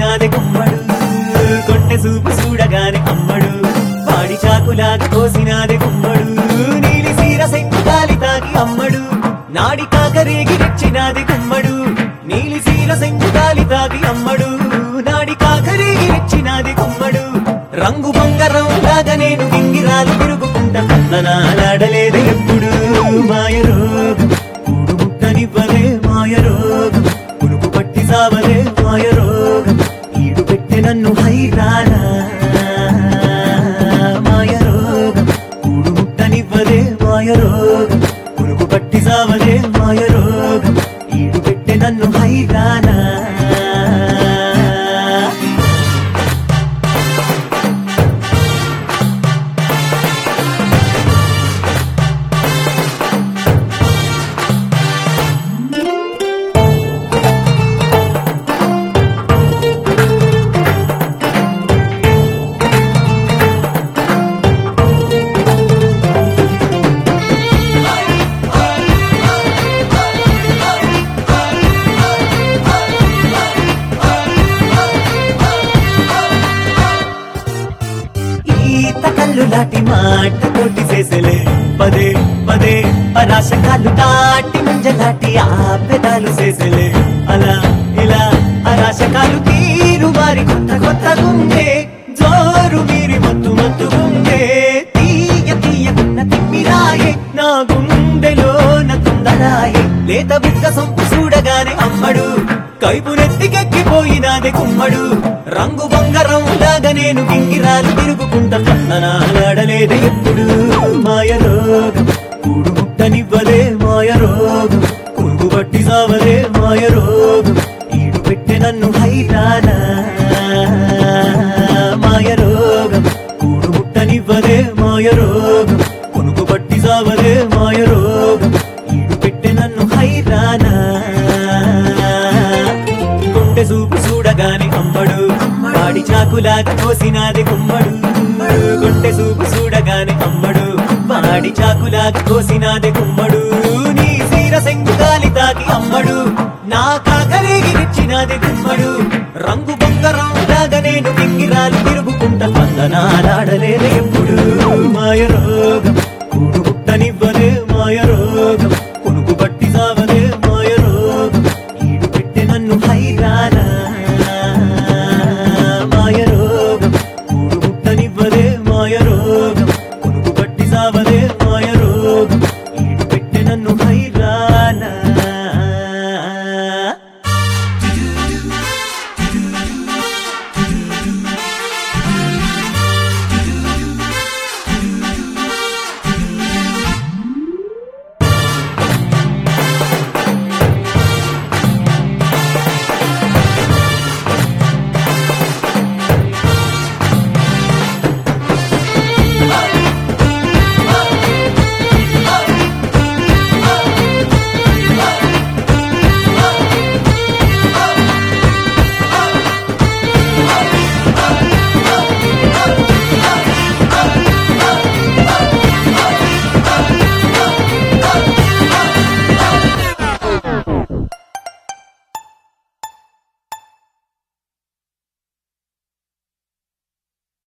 కోసినాది గుమ్మడు కొంటె సూపు చూడగానే అమ్మడు వాడి చాకులాగా కోసినాది గుమ్మడు నీలి సీర సెంగు గాలి తాకి అమ్మడు నాడి కాకరేగి రెచ్చినాది గుమ్మడు నీలి సీర సెంగు గాలి తాకి అమ్మడు నాడి కాకరేగి రెచ్చినాది గుమ్మడు రంగు బంగారం లాగా నేను గింగిరాలు తిరుగుకుంటా కందనాలాడలేదు ఎప్పుడు మాయ రోగం కూడు ముట్టనివ్వలే మాయ రోగం పులుపు పట్టి సావలే మాయ రోగం ఈడు పెట్టి నన్ను హైరానా మాయ రోగం కూడు ముట్టనివ్వలే మాయ రోగం పులుపు పట్టి సావలే మాయ రోగం ఈడు పెట్టి నన్ను హైరానా ఈత కళ్ళు లాంటి మాట తోటి చేసలే పదే పదే పరాశ కాళ్ళు దాటి మంజలాటి ఆ పెదాలు చేసలే అలా ఇలా అరాశ కాలు తీరు వారి కొత్త కొత్త గుండె జోరు మీరి మత్తు మత్తు గుండె తీయ తీయకున్న తిమ్మిరాయే నా గుండెలో తుందరాయే లేత బుక్క సొంపు చూడగానే అమ్మడు కైపు నెత్తికెక్కిపోయినాది కుమ్మడు రంగు బంగారం లాగా నేను గింగిరాలు తిరుగుకుంటా కన్ననాలాడలేదే ఎప్పుడు మాయ రోగం కూడు ముట్టనివ్వలే మాయ రోగం కురుగు పట్టి సావలే మాయ రోగం ఈడు పెట్టి నన్ను హైరానా మాయ రోగం కూడు ముట్టనివ్వలే మాయ రోగం కొనుకు పట్టి సావలే మాయ రోగం ఈడు పెట్టి నన్ను హైరానా గుండె చూపు చూడగానే అమ్మడు వాడి చాకులాగా కోసినాది గుమ్మడు గుండె చూపు చూడగానే అమ్మడు వాడి చాకులాగా కోసినాది గుమ్మడు నీ సీర సెంగు గాలి తాకి అమ్మడు నా కాకరేగి నిచ్చినాది గుమ్మడు రంగు బంగారం లాగా నేను గింగిరాలు తిరుగుకుంటా వందనాలాడలేదు